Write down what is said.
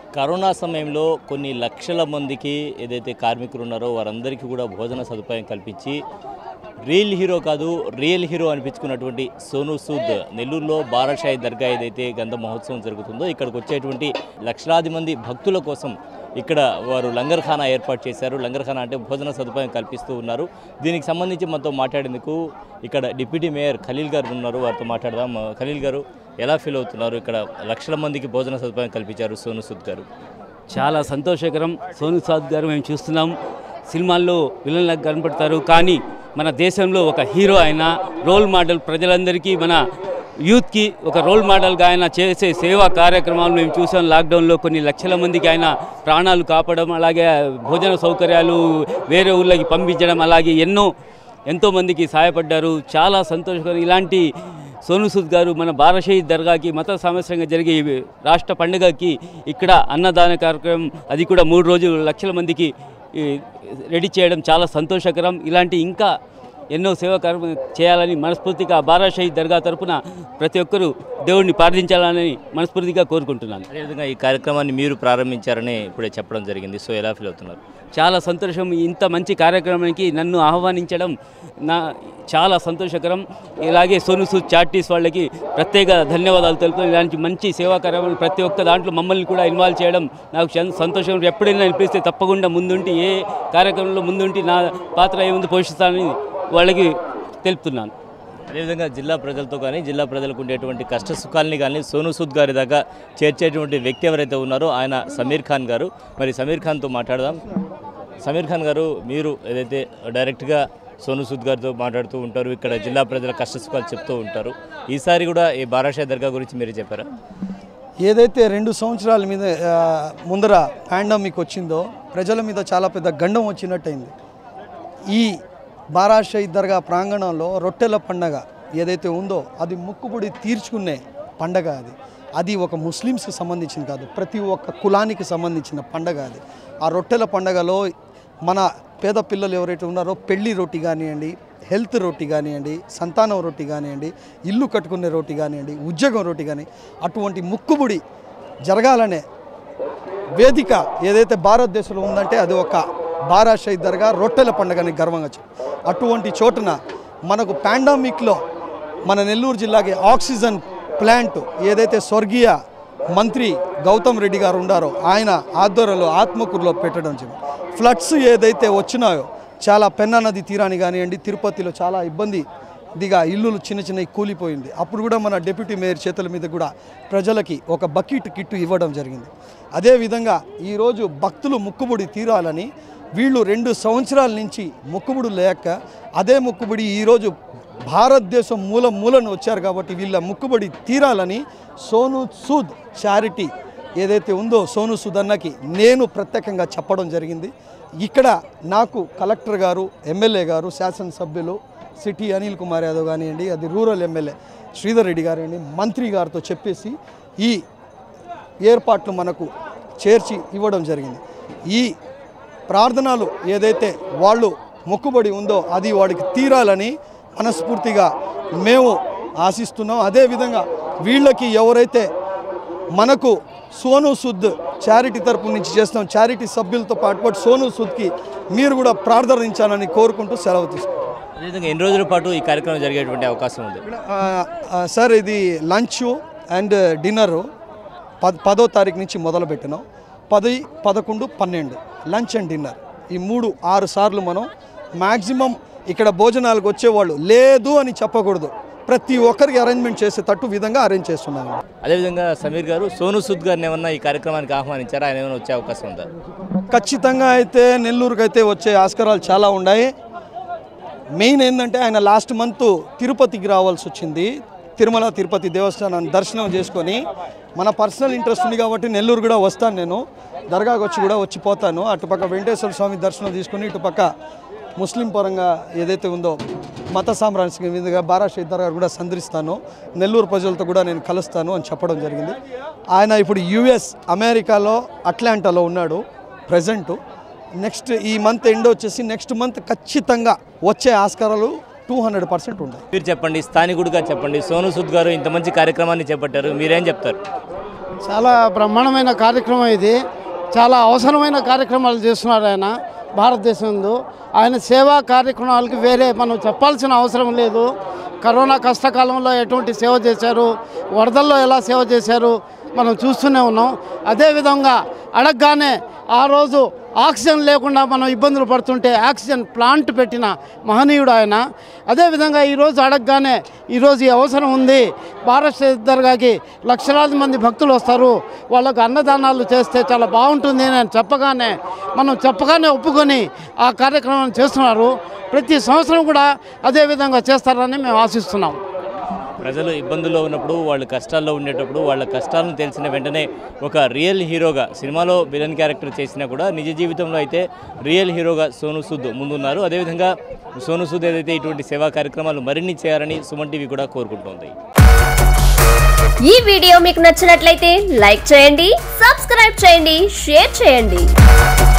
corona సమయంలో కొన్ని లక్షల మందికి ఏదైతే కార్మికులు ఉన్నారో వారందరికీ కూడా భోజన సదుపాయం కల్పించి రియల్ హీరో కాదు రియల్ హీరో అనిపించుకున్నటువంటి సోను సూద్ నెల్లూరులో బారాషాయి దర్గా ఏదైతే గంధ మహోత్సవం జరుగుతుందో ఇక్కడికి వచ్చేటువంటి లక్షలాది మంది భక్తుల కోసం ఇక్కడ వారు లంగర్ఖానా ఏర్పాటు చేశారు లంగర్ఖానా అంటే భోజన సదుపాయం కల్పిస్తూ ఉన్నారు దీనికి సంబంధించి మనతో మాట్లాడేందుకు ఇక్కడ డిప్యూటీ మేయర్ ఖలీల్ గారు ఉన్నారు వారితో మాట్లాడదాం ఖలీల్ గారు ఎలా ఫీల్ అవుతున్నారు ఇక్కడ లక్షల మందికి భోజన సదుపాయం కల్పించారు సోను సూద్ గారు చాలా సంతోషకరం సోను సాద్ గారు మేము చూస్తున్నాం సినిమాల్లో విలన్లకు కనపడతారు కానీ మన దేశంలో ఒక హీరో ఆయన రోల్ మోడల్ ప్రజలందరికీ మన యూత్కి ఒక రోల్ మోడల్గా ఆయన చేసే సేవా కార్యక్రమాలు మేము చూసాం లాక్డౌన్లో కొన్ని లక్షల మందికి ఆయన ప్రాణాలు కాపాడడం అలాగే భోజన సౌకర్యాలు వేరే ఊళ్ళకి పంపించడం అలాగే ఎన్నో ఎంతోమందికి సహాయపడ్డారు చాలా సంతోషకరం ఇలాంటి సోను సూద్ గారు మన బారషహీద్ దర్గాకి మత సామస్యంగా జరిగే ఈ రాష్ట్ర పండుగకి ఇక్కడ అన్నదాన కార్యక్రమం అది కూడా మూడు రోజులు లక్షల మందికి ఈ, రెడీ చేయడం చాలా సంతోషకరం ఇలాంటి ఇంకా ఎన్నో సేవా కార్యక్రమం చేయాలని మనస్ఫూర్తిగా బారాషహీద్ దర్గా తరపున ప్రతి ఒక్కరూ దేవుడిని ప్రార్థించాలని మనస్ఫూర్తిగా కోరుకుంటున్నాను అదేవిధంగా ఈ కార్యక్రమాన్ని మీరు ప్రారంభించారని ఇప్పుడే చెప్పడం జరిగింది సో ఎలా ఫీల్ అవుతున్నారు చాలా సంతోషం ఇంత మంచి కార్యక్రమానికి నన్ను ఆహ్వానించడం నా చాలా సంతోషకరం ఇలాగే సోను సూద్ చార్టీస్ వాళ్ళకి ప్రత్యేక ధన్యవాదాలు తెలుపుతూ ఇలాంటి మంచి సేవా కార్యక్రమాలు ప్రతి ఒక్క దాంట్లో మమ్మల్ని కూడా ఇన్వాల్వ్ చేయడం నాకు చాలా సంతోషం ఎప్పుడైనా అనిపిస్తే తప్పకుండా ముందుంటి ఏ కార్యక్రమంలో ముందుంటి నా పాత్ర ఏముంది పోషిస్తానని వాళ్ళకి తెలుపుతున్నాను అదేవిధంగా జిల్లా ప్రజలతో కానీ జిల్లా ప్రజలకు ఉండేటువంటి కష్ట సుఖాలని కానీ సోను సూద్ గారి దాకా చేర్చేటువంటి వ్యక్తి ఎవరైతే ఉన్నారో ఆయన సమీర్ ఖాన్ గారు మరి సమీర్ ఖాన్తో మాట్లాడదాం సమీర్ ఖాన్ గారు మీరు ఏదైతే డైరెక్ట్గా సోను సూద్ గారితో మాట్లాడుతూ ఉంటారు ఇక్కడ జిల్లా ప్రజల కష్ట సుఖాలు చెప్తూ ఉంటారు ఈసారి కూడా ఈ బారాషా దర్గా గురించి మీరు చెప్పారా ఏదైతే రెండు సంవత్సరాల మీద ఆ, ముందర పాండమిక్ వచ్చిందో ప్రజల మీద చాలా పెద్ద గండం వచ్చినట్టయింది ఈ బారాషాయి దర్గా ప్రాంగణంలో రొట్టెల పండగ ఏదైతే ఉందో అది ముక్కుబడి తీర్చుకునే పండగ అది అది ఒక ముస్లిమ్స్కి సంబంధించింది కాదు ప్రతి ఒక్క కులానికి సంబంధించిన పండగ అది ఆ రొట్టెల పండగలో మన పేద పిల్లలు ఎవరైతే ఉన్నారో పెళ్లి రొట్టి కానివ్వండి హెల్త్ రొట్టి కానివ్వండి సంతానం రొట్టి కానివ్వండి ఇల్లు కట్టుకునే రొట్టి కానివ్వండి ఉద్యోగం రొట్టి కానీ అటువంటి ముక్కుబుడి జరగాలనే వేదిక ఏదైతే భారతదేశంలో ఉందంటే అది ఒక బారాషై దర్గా రొట్టెల పండుగని గర్వంగా చెప్పు అటువంటి చోటున మనకు పాండమిక్లో మన నెల్లూరు జిల్లాకి ఆక్సిజన్ ప్లాంట్ ఏదైతే స్వర్గీయ మంత్రి గౌతమ్ రెడ్డి గారు ఉండారో ఆయన ఆధ్వర్యంలో ఆత్మకూరులో పెట్టడం జరిగింది ఫ్లడ్స్ ఏదైతే వచ్చినాయో చాలా పెన్నా నది తీరాని కానివ్వండి తిరుపతిలో చాలా ఇబ్బంది దిగా ఇల్లులు చిన్న చిన్నవి కూలిపోయింది అప్పుడు కూడా మన డిప్యూటీ మేయర్ చేతుల మీద కూడా ప్రజలకి ఒక బకెట్ కిట్టు ఇవ్వడం జరిగింది అదేవిధంగా ఈరోజు భక్తులు ముక్కుబడి తీరాలని వీళ్ళు రెండు సంవత్సరాల నుంచి మొక్కుబడి లేక అదే మొక్కుబడి ఈరోజు భారతదేశం మూల మూలను వచ్చారు కాబట్టి వీళ్ళ మొక్కుబడి తీరాలని సోను సూద్ చారిటీ ఏదైతే ఉందో సోను సూద్ అన్నకి నేను ప్రత్యేకంగా చెప్పడం జరిగింది ఇక్కడ నాకు కలెక్టర్ గారు ఎమ్మెల్యే గారు శాసనసభ్యులు సిటీ అనిల్ కుమార్ యాదవ్ కానివ్వండి అది రూరల్ ఎమ్మెల్యే శ్రీధర్ రెడ్డి గారండి మంత్రి గారితో చెప్పేసి ఈ ఏర్పాట్లు మనకు చేర్చి ఇవ్వడం జరిగింది ఈ ప్రార్థనలు ఏదైతే వాళ్ళు మొక్కుబడి ఉందో అది వాడికి తీరాలని మనస్ఫూర్తిగా మేము ఆశిస్తున్నాం అదేవిధంగా వీళ్ళకి ఎవరైతే మనకు సోను సుద్ చారిటీ తరపు నుంచి చేస్తున్నాం చారిటీ సభ్యులతో పాటు పాటు సోను సుద్కి మీరు కూడా ప్రార్థనించాలని కోరుకుంటూ సెలవు తీసుకుంటాం అదేవిధంగా ఎన్ని రోజుల పాటు ఈ కార్యక్రమం జరిగేటువంటి అవకాశం ఉంది ఆ, ఆ, సార్ ఇది లంచ్ అండ్ డిన్నర్ పద్ పదో తారీఖు నుంచి మొదలు పెట్టినాం పది పదకొండు పన్నెండు లంచ్ అండ్ డిన్నర్ ఈ మూడు ఆరు సార్లు మనం మ్యాక్సిమం ఇక్కడ భోజనాలకు వచ్చేవాళ్ళు లేదు అని చెప్పకూడదు ప్రతి ఒక్కరికి అరేంజ్మెంట్ చేసేటట్టు విధంగా అరేంజ్ చేస్తున్నాము అదేవిధంగా సమీర్ గారు సోను సూద్ గారిని ఏమన్నా ఈ కార్యక్రమానికి ఆహ్వానించారా ఆయన ఏమైనా వచ్చే అవకాశం ఉందా ఖచ్చితంగా అయితే నెల్లూరుకి అయితే వచ్చే ఆస్కారాలు చాలా ఉన్నాయి మెయిన్ ఏంటంటే ఆయన లాస్ట్ మంత్ తిరుపతికి రావాల్సి వచ్చింది తిరుమల తిరుపతి దేవస్థానాన్ని దర్శనం చేసుకొని మన పర్సనల్ ఇంట్రెస్ట్ ఉంది కాబట్టి నెల్లూరు కూడా వస్తాను నేను దర్గాకి వచ్చి కూడా వచ్చి పోతాను అటుపక్క వెంకటేశ్వర స్వామి దర్శనం తీసుకొని ఇటుపక్క ముస్లిం పరంగా ఏదైతే ఉందో మత సామ్రాజ్యం మీదుగా బారాష్ దర్గా కూడా సందర్శిస్తాను నెల్లూరు ప్రజలతో కూడా నేను కలుస్తాను అని చెప్పడం జరిగింది ఆయన ఇప్పుడు యుఎస్ అమెరికాలో అట్లాంటాలో ఉన్నాడు ప్రజెంటు నెక్స్ట్ ఈ మంత్ ఎండ్ వచ్చేసి నెక్స్ట్ మంత్ ఖచ్చితంగా వచ్చే ఆస్కారాలు టూ హండ్రెడ్ పర్సెంట్ ఉన్నాయి మీరు చెప్పండి స్థానికుడిగా చెప్పండి సోను సూద్ గారు ఇంత మంచి కార్యక్రమాన్ని చేపట్టారు మీరేం చెప్తారు చాలా బ్రహ్మాండమైన కార్యక్రమం ఇది చాలా అవసరమైన కార్యక్రమాలు చేస్తున్నారు ఆయన భారతదేశంలో ఆయన సేవా కార్యక్రమాలకి వేరే మనం చెప్పాల్సిన అవసరం లేదు కరోనా కష్టకాలంలో ఎటువంటి సేవ చేశారు వరదల్లో ఎలా సేవ చేశారు మనం చూస్తూనే ఉన్నాం అదేవిధంగా అడగగానే ఆ రోజు ఆక్సిజన్ లేకుండా మనం ఇబ్బందులు పడుతుంటే ఆక్సిజన్ ప్లాంట్ పెట్టిన మహనీయుడు ఆయన అదేవిధంగా ఈరోజు అడగగానే ఈరోజు ఈ అవసరం ఉంది భారత్ దర్గాకి లక్షలాది మంది భక్తులు వస్తారు వాళ్ళకు అన్నదానాలు చేస్తే చాలా బాగుంటుంది అని చెప్పగానే మనం చెప్పగానే ఒప్పుకొని ఆ కార్యక్రమం చేస్తున్నారు ప్రతి సంవత్సరం కూడా అదే విధంగా చేస్తారని మేము ఆశిస్తున్నాం ప్రజలు ఇబ్బందుల్లో ఉన్నప్పుడు వాళ్ళు కష్టాల్లో ఉండేటప్పుడు వాళ్ళ కష్టాలను తెలిసిన వెంటనే ఒక రియల్ హీరోగా సినిమాలో విలన్ క్యారెక్టర్ చేసినా కూడా నిజ జీవితంలో అయితే రియల్ హీరోగా సోను సూద్ ముందున్నారు అదేవిధంగా సోను సూద్ ఏదైతే ఇటువంటి సేవా కార్యక్రమాలు మరిన్ని చేయాలని సుమన్ టీవీ కూడా కోరుకుంటోంది ఈ వీడియో మీకు నచ్చినట్లయితే లైక్ చేయండి సబ్స్క్రైబ్ చేయండి షేర్ చేయండి